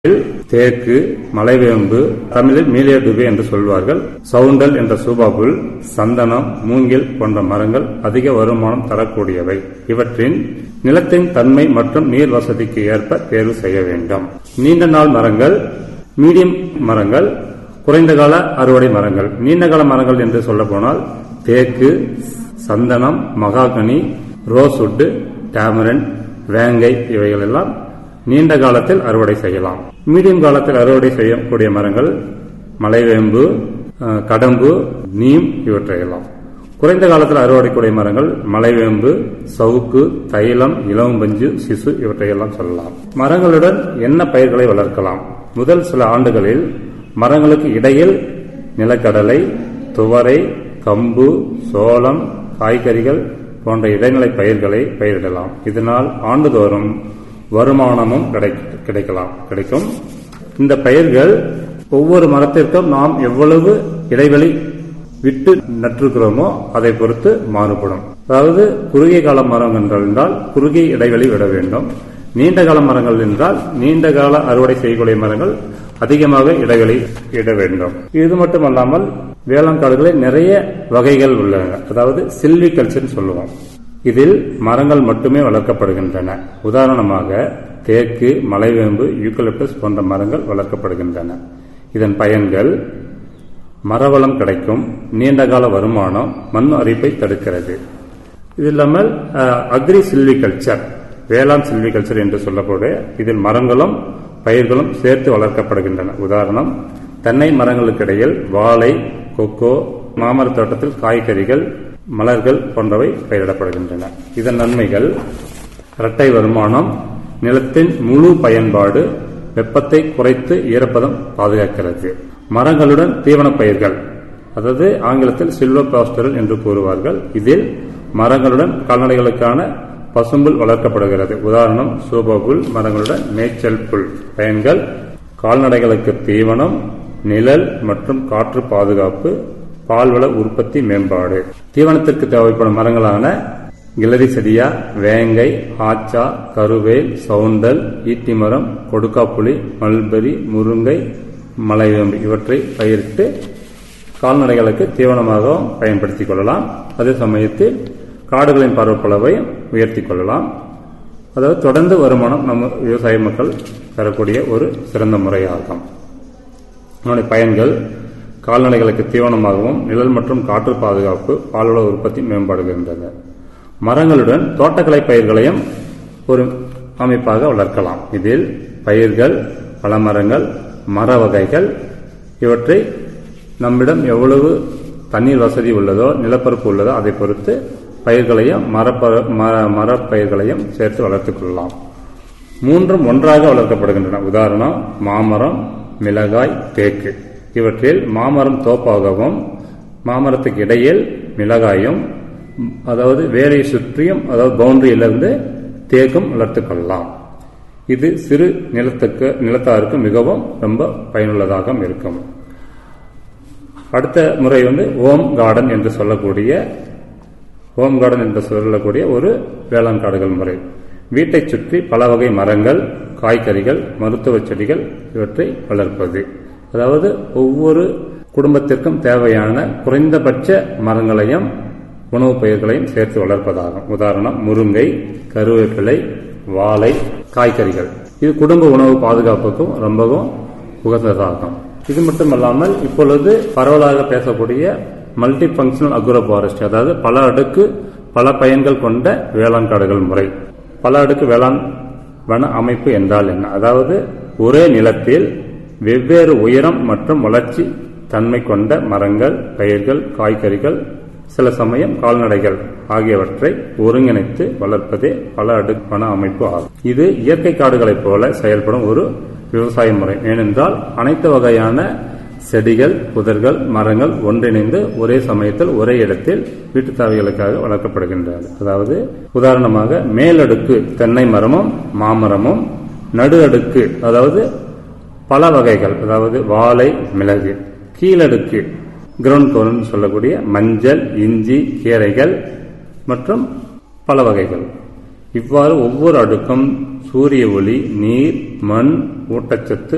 தேக்கு மலைவேம்பு தமிழில் மீலியடுபே என்று சொல்வார்கள் சவுண்டல் என்ற சூபாபுல் சந்தனம் மூங்கில் போன்ற மரங்கள் அதிக வருமானம் தரக்கூடியவை இவற்றின் நிலத்தின் தன்மை மற்றும் நீர் வசதிக்கு ஏற்ப தேர்வு செய்ய வேண்டும் நீண்ட நாள் மரங்கள் மீடியம் மரங்கள் குறைந்த கால அறுவடை மரங்கள் நீண்ட கால மரங்கள் என்று சொல்ல போனால் தேக்கு சந்தனம் மகாகனி ரோஸ்வுட் டேமரன் வேங்கை இவைகள் எல்லாம் நீண்ட காலத்தில் அறுவடை செய்யலாம் மீடியம் காலத்தில் அறுவடை செய்யக்கூடிய மரங்கள் மலைவேம்பு அஹ், கடம்பு நீம் இவற்றையெல்லாம் குறைந்த காலத்தில் அறுவடைக்கூடிய மரங்கள் மலைவேம்பு சவுக்கு தைலம் இளவம்பஞ்சு சிசு இவற்றையெல்லாம் சொல்லலாம் மரங்களுடன் என்ன பயிர்களை வளர்க்கலாம் முதல் சில ஆண்டுகளில் மரங்களுக்கு இடையில் நிலக்கடலை துவரை கம்பு சோளம் காய்கறிகள் போன்ற இடைநிலை பயிர்களை பயிரிடலாம் இதனால் ஆண்டுதோறும் வருமானமும் கிடைக்க- கிடைக்கலாம் கிடைக்கும் இந்த பயிர்கள் ஒவ்வொரு மரத்திற்கும் நாம் எவ்வளவு இடைவெளி விட்டு நட்டிருக்கிறோமோ அதை பொறுத்து மாறுபடும் அதாவது குறுகிய கால மரம் என்றால் குறுகிய இடைவெளி விட வேண்டும் நீண்ட கால மரங்கள் என்றால் நீண்ட கால அறுவடை செய்யக்கூடிய மரங்கள் அதிகமாக இடைவெளி இட வேண்டும் இது மட்டுமல்லாமல் வேளாண் காடுகளில் நிறைய வகைகள் உள்ளன அதாவது சில்வி கல்ச்சர் சொல்லுவோம் இதில் மரங்கள் மட்டுமே வளர்க்கப்படுகின்றன உதாரணமாக தேக்கு மலைவேம்பு யூக்கலிப்டஸ் போன்ற மரங்கள் வளர்க்கப்படுகின்றன இதன் பயன்கள் மரவளம் கிடைக்கும் நீண்டகால வருமானம் மண் அரிப்பை தடுக்கிறது இது இல்லாமல் அக்ரி சில்விகல்ச்சர் வேளாண் சில்விகல்ச்சர் என்று சொல்லக்கூடிய இதில் மரங்களும் பயிர்களும் சேர்த்து வளர்க்கப்படுகின்றன உதாரணம் தென்னை மரங்களுக்கிடையில் வாழை கொக்கோ மாமரத் தோட்டத்தில் காய்கறிகள் மலர்கள் போன்றவை பயிரிடப்படுகின்றன இதன் நன்மைகள் இரட்டை வருமானம் நிலத்தின் முழு பயன்பாடு வெப்பத்தை குறைத்து ஈரப்பதம் பாதுகாக்கிறது மரங்களுடன் தீவனப் பயிர்கள் அதாவது ஆங்கிலத்தில் சில்வர் பாஸ்டரல் என்று கூறுவார்கள் இதில் மரங்களுடன் கால்நடைகளுக்கான பசும்புல் வளர்க்கப்படுகிறது உதாரணம் சூபபுல் மரங்களுடன் மேய்ச்சல் புல் பயன்கள் கால்நடைகளுக்கு தீவனம் நிழல் மற்றும் காற்று பாதுகாப்பு பால்வள உற்பத்தி மேம்பாடு தீவனத்திற்கு தேவைப்படும் மரங்களான கிளரி செடியா வேங்கை ஆச்சா கருவேல் சவுண்டல் ஈட்டி மரம் கொடுக்காப்புளி மல்பெரி முருங்கை மலைவேம்பு இவற்றை பயிரிட்டு கால்நடைகளுக்கு தீவனமாகவும் பயன்படுத்திக் கொள்ளலாம் அதே சமயத்தில் காடுகளின் பரப்பளவை உயர்த்திக் கொள்ளலாம் அதாவது தொடர்ந்து வருமானம் நம்ம விவசாய மக்கள் பெறக்கூடிய ஒரு சிறந்த முறையாகும் அதனுடைய பயன்கள் கால்நடைகளுக்கு தீவனமாகவும் நிழல் மற்றும் காற்று பாதுகாப்பு பால்வள உற்பத்தி மேம்படுகின்றன மரங்களுடன் தோட்டக்கலை பயிர்களையும் ஒரு அமைப்பாக வளர்க்கலாம் இதில் பயிர்கள் பழமரங்கள் மர வகைகள் இவற்றை நம்மிடம் எவ்வளவு தண்ணீர் வசதி உள்ளதோ நிலப்பரப்பு உள்ளதோ அதை பொறுத்து பயிர்களையும் மரப்ப மர மரப்பயிர்களையும் சேர்த்து வளர்த்துக் கொள்ளலாம் மூன்றும் ஒன்றாக வளர்க்கப்படுகின்றன உதாரணம் மாமரம் மிளகாய் தேக்கு இவற்றில் மாமரம் தோப்பாகவும் மாமரத்துக்கு இடையில் மிளகாயும் அதாவது வேலையை சுற்றியும் அதாவது பவுண்டரியிலிருந்து தேக்கும் வளர்த்துக் கொள்ளலாம் இது சிறு நிலத்துக்கு நிலத்தாருக்கு மிகவும் ரொம்ப பயனுள்ளதாக இருக்கும் அடுத்த முறை வந்து ஓம் கார்டன் என்று சொல்லக்கூடிய ஹோம் கார்டன் என்று சொல்லக்கூடிய ஒரு வேளாண் காடுகள் முறை வீட்டைச் சுற்றி பல வகை மரங்கள் காய்கறிகள் மருத்துவ செடிகள் இவற்றை வளர்ப்பது அதாவது ஒவ்வொரு குடும்பத்திற்கும் தேவையான குறைந்தபட்ச மரங்களையும் உணவுப் பயிர்களையும் சேர்த்து வளர்ப்பதாகும் உதாரணம் முருங்கை கருவேப்பிலை வாழை காய்கறிகள் இது குடும்ப உணவு பாதுகாப்புக்கும் ரொம்பவும் உகந்ததாகும் இது மட்டுமல்லாமல் இப்பொழுது பரவலாக பேசக்கூடிய மல்டி ஃபங்க்ஷனல் அக்ரோ ஃபாரஸ்ட் அதாவது பல அடுக்கு பல பயன்கள் கொண்ட வேளாண் காடுகள் முறை பல அடுக்கு வேளாண் வன அமைப்பு என்றால் என்ன அதாவது ஒரே நிலத்தில் வெவ்வேறு உயரம் மற்றும் வளர்ச்சி தன்மை கொண்ட மரங்கள் பயிர்கள் காய்கறிகள் சில சமயம் கால்நடைகள் ஆகியவற்றை ஒருங்கிணைத்து வளர்ப்பதே பல அடுக்கு வன அமைப்பு ஆகும் இது இயற்கை காடுகளைப் போல செயல்படும் ஒரு விவசாய முறை ஏனென்றால் அனைத்து வகையான செடிகள் புதர்கள் மரங்கள் ஒன்றிணைந்து ஒரே சமயத்தில் ஒரே இடத்தில் வீட்டு தேவைகளுக்காக வளர்க்கப்படுகின்றன அதாவது உதாரணமாக மேலடுக்கு தென்னை மரமும் மாமரமும் நடு அடுக்கு அதாவது பல வகைகள் அதாவது வாழை மிளகு கீழடுக்கு கிரவுண்ட் கோர்னு சொல்லக்கூடிய மஞ்சள் இஞ்சி கீரைகள் மற்றும் பல வகைகள் இவ்வாறு ஒவ்வொரு அடுக்கும் சூரிய ஒளி நீர் மண் ஊட்டச்சத்து